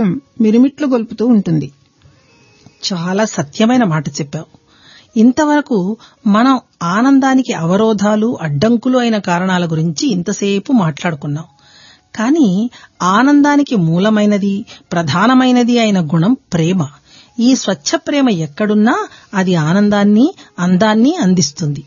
మిరుమిట్లు గొల్పుతూ ఉంటుంది చాలా సత్యమైన మాట చెప్పావు ఇంతవరకు మనం ఆనందానికి అవరోధాలు అడ్డంకులు అయిన కారణాల గురించి ఇంతసేపు మాట్లాడుకున్నాం కానీ ఆనందానికి మూలమైనది ప్రధానమైనది అయిన గుణం ప్రేమ ఈ స్వచ్ఛ ప్రేమ ఎక్కడున్నా అది ఆనందాన్ని అందాన్ని అందిస్తుంది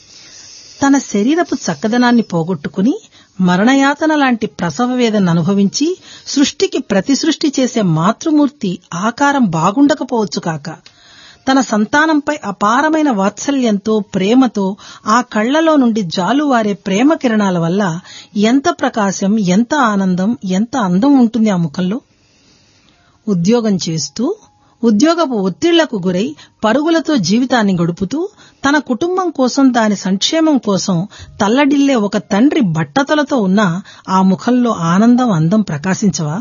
తన శరీరపు చక్కదనాన్ని పోగొట్టుకుని మరణయాతన లాంటి ప్రసవ వేదన అనుభవించి సృష్టికి ప్రతి సృష్టి చేసే మాతృమూర్తి ఆకారం బాగుండకపోవచ్చు కాక తన సంతానంపై అపారమైన వాత్సల్యంతో ప్రేమతో ఆ కళ్లలో నుండి జాలువారే ప్రేమ కిరణాల వల్ల ఎంత ప్రకాశం ఎంత ఆనందం ఎంత అందం ఉంటుంది ఆ ముఖంలో ఉద్యోగం చేస్తూ ఉద్యోగపు ఒత్తిళ్లకు గురై పరుగులతో జీవితాన్ని గడుపుతూ తన కుటుంబం కోసం దాని సంక్షేమం కోసం తల్లడిల్లే ఒక తండ్రి బట్టతలతో ఉన్న ఆ ముఖంలో ఆనందం అందం ప్రకాశించవా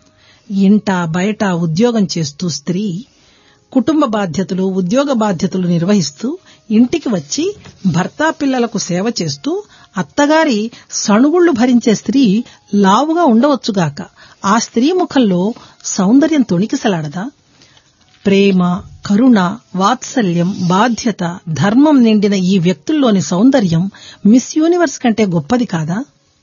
ఇంట బయట ఉద్యోగం చేస్తూ స్త్రీ కుటుంబ బాధ్యతలు ఉద్యోగ బాధ్యతలు నిర్వహిస్తూ ఇంటికి వచ్చి భర్త పిల్లలకు సేవ చేస్తూ అత్తగారి సణుగుళ్లు భరించే స్త్రీ లావుగా ఉండవచ్చుగాక ఆ స్త్రీ ముఖంలో సౌందర్యం తొణికిసలాడదా ప్రేమ కరుణ వాత్సల్యం బాధ్యత ధర్మం నిండిన ఈ వ్యక్తుల్లోని సౌందర్యం మిస్ యూనివర్స్ కంటే గొప్పది కాదా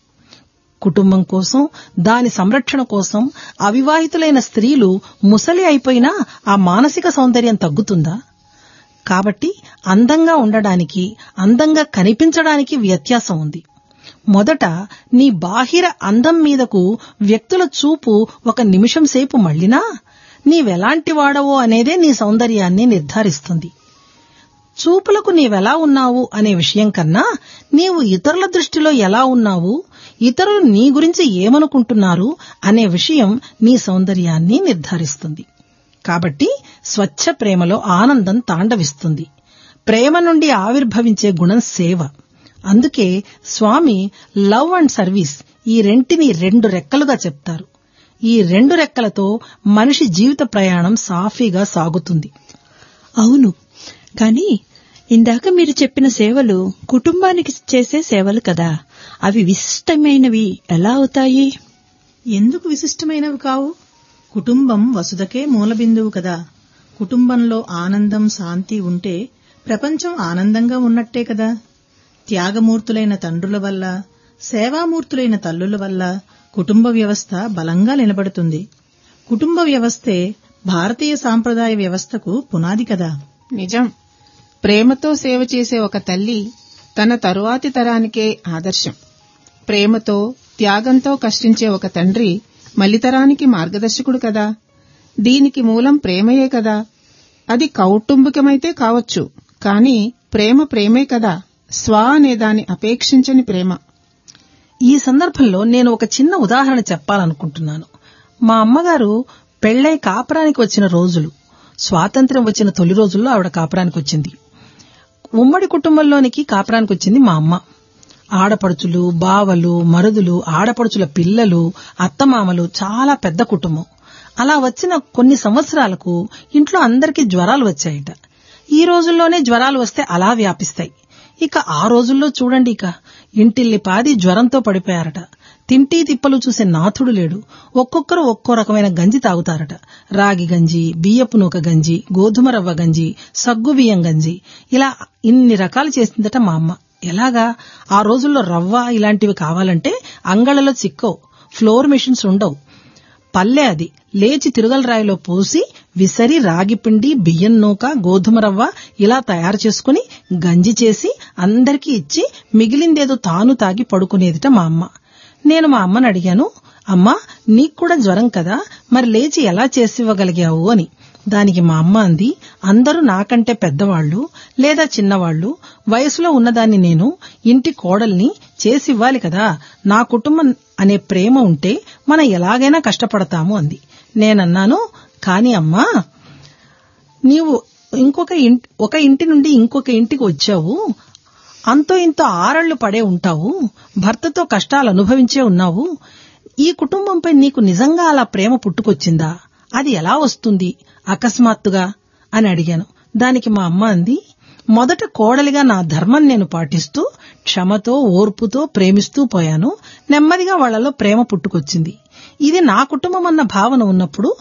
కుటుంబం కోసం దాని సంరక్షణ కోసం అవివాహితులైన స్త్రీలు ముసలి అయిపోయినా ఆ మానసిక సౌందర్యం తగ్గుతుందా కాబట్టి అందంగా ఉండడానికి అందంగా కనిపించడానికి వ్యత్యాసం ఉంది మొదట నీ బాహిర అందం మీదకు వ్యక్తుల చూపు ఒక నిమిషం సేపు మళ్ళినా నీవెలాంటి వాడవో అనేదే నీ సౌందర్యాన్ని నిర్ధారిస్తుంది చూపులకు నీవెలా ఉన్నావు అనే విషయం కన్నా నీవు ఇతరుల దృష్టిలో ఎలా ఉన్నావు ఇతరులు నీ గురించి ఏమనుకుంటున్నారు అనే విషయం నీ సౌందర్యాన్ని నిర్ధారిస్తుంది కాబట్టి స్వచ్ఛ ప్రేమలో ఆనందం తాండవిస్తుంది ప్రేమ నుండి ఆవిర్భవించే గుణం సేవ అందుకే స్వామి లవ్ అండ్ సర్వీస్ ఈ రెంటిని రెండు రెక్కలుగా చెప్తారు ఈ రెండు రెక్కలతో మనిషి జీవిత ప్రయాణం సాఫీగా సాగుతుంది అవును కానీ ఇందాక మీరు చెప్పిన సేవలు కుటుంబానికి చేసే సేవలు కదా అవి విశిష్టమైనవి ఎలా అవుతాయి ఎందుకు విశిష్టమైనవి కావు కుటుంబం వసుదకే మూలబిందువు కదా కుటుంబంలో ఆనందం శాంతి ఉంటే ప్రపంచం ఆనందంగా ఉన్నట్టే కదా త్యాగమూర్తులైన తండ్రుల వల్ల సేవామూర్తులైన తల్లుల వల్ల కుటుంబ వ్యవస్థ బలంగా నిలబడుతుంది కుటుంబ వ్యవస్థే భారతీయ సాంప్రదాయ వ్యవస్థకు పునాది కదా నిజం ప్రేమతో సేవ చేసే ఒక తల్లి తన తరువాతి తరానికే ఆదర్శం ప్రేమతో త్యాగంతో కష్టించే ఒక తండ్రి మలితరానికి మార్గదర్శకుడు కదా దీనికి మూలం ప్రేమయే కదా అది కౌటుంబికమైతే కావచ్చు కాని ప్రేమ ప్రేమే కదా స్వ అనే దాని అపేక్షించని ప్రేమ ఈ సందర్భంలో నేను ఒక చిన్న ఉదాహరణ చెప్పాలనుకుంటున్నాను మా అమ్మగారు పెళ్లై కాపురానికి వచ్చిన రోజులు స్వాతంత్ర్యం వచ్చిన తొలి రోజుల్లో ఆవిడ కాపురానికి వచ్చింది ఉమ్మడి కుటుంబంలోనికి కాపురానికి వచ్చింది మా అమ్మ ఆడపడుచులు బావలు మరుదులు ఆడపడుచుల పిల్లలు అత్తమామలు చాలా పెద్ద కుటుంబం అలా వచ్చిన కొన్ని సంవత్సరాలకు ఇంట్లో అందరికీ జ్వరాలు వచ్చాయట ఈ రోజుల్లోనే జ్వరాలు వస్తే అలా వ్యాపిస్తాయి ఇక ఆ రోజుల్లో చూడండి ఇక ఇంటిల్లి పాది జ్వరంతో పడిపోయారట తింటి తిప్పలు చూసే నాథుడు లేడు ఒక్కొక్కరు ఒక్కో రకమైన గంజి తాగుతారట రాగి గంజి బియ్యపు నూక గంజి గోధుమ రవ్వ గంజి సగ్గు బియ్యం గంజి ఇలా ఇన్ని రకాలు చేసిందట మా అమ్మ ఎలాగా ఆ రోజుల్లో రవ్వ ఇలాంటివి కావాలంటే అంగళ్ళలో చిక్కవు ఫ్లోర్ మెషిన్స్ ఉండవు పల్లె అది లేచి తిరుగల రాయిలో పోసి విసరి రాగిపిండి బియ్యం నూక గోధుమ రవ్వ ఇలా తయారు చేసుకుని గంజి చేసి అందరికీ ఇచ్చి మిగిలిందేదో తాను తాగి పడుకునేదిట మా అమ్మ నేను మా అమ్మని అడిగాను అమ్మా నీకు కూడా జ్వరం కదా మరి లేచి ఎలా చేసివ్వగలిగావు అని దానికి మా అమ్మ అంది అందరూ నాకంటే పెద్దవాళ్లు లేదా చిన్నవాళ్లు వయసులో ఉన్నదాన్ని నేను ఇంటి కోడల్ని చేసివ్వాలి కదా నా కుటుంబం అనే ప్రేమ ఉంటే మనం ఎలాగైనా కష్టపడతాము అంది నేనన్నాను కాని అమ్మా నీవు ఇంకొక ఇంటి ఒక ఇంటి నుండి ఇంకొక ఇంటికి వచ్చావు అంతో ఇంతో ఆరళ్లు పడే ఉంటావు భర్తతో కష్టాలు అనుభవించే ఉన్నావు ఈ కుటుంబంపై నీకు నిజంగా అలా ప్రేమ పుట్టుకొచ్చిందా అది ఎలా వస్తుంది అకస్మాత్తుగా అని అడిగాను దానికి మా అమ్మ అంది మొదట కోడలిగా నా ధర్మం నేను పాటిస్తూ క్షమతో ఓర్పుతో ప్రేమిస్తూ పోయాను నెమ్మదిగా వాళ్లలో ప్రేమ పుట్టుకొచ్చింది ఇది నా కుటుంబం అన్న భావన ఉన్నప్పుడు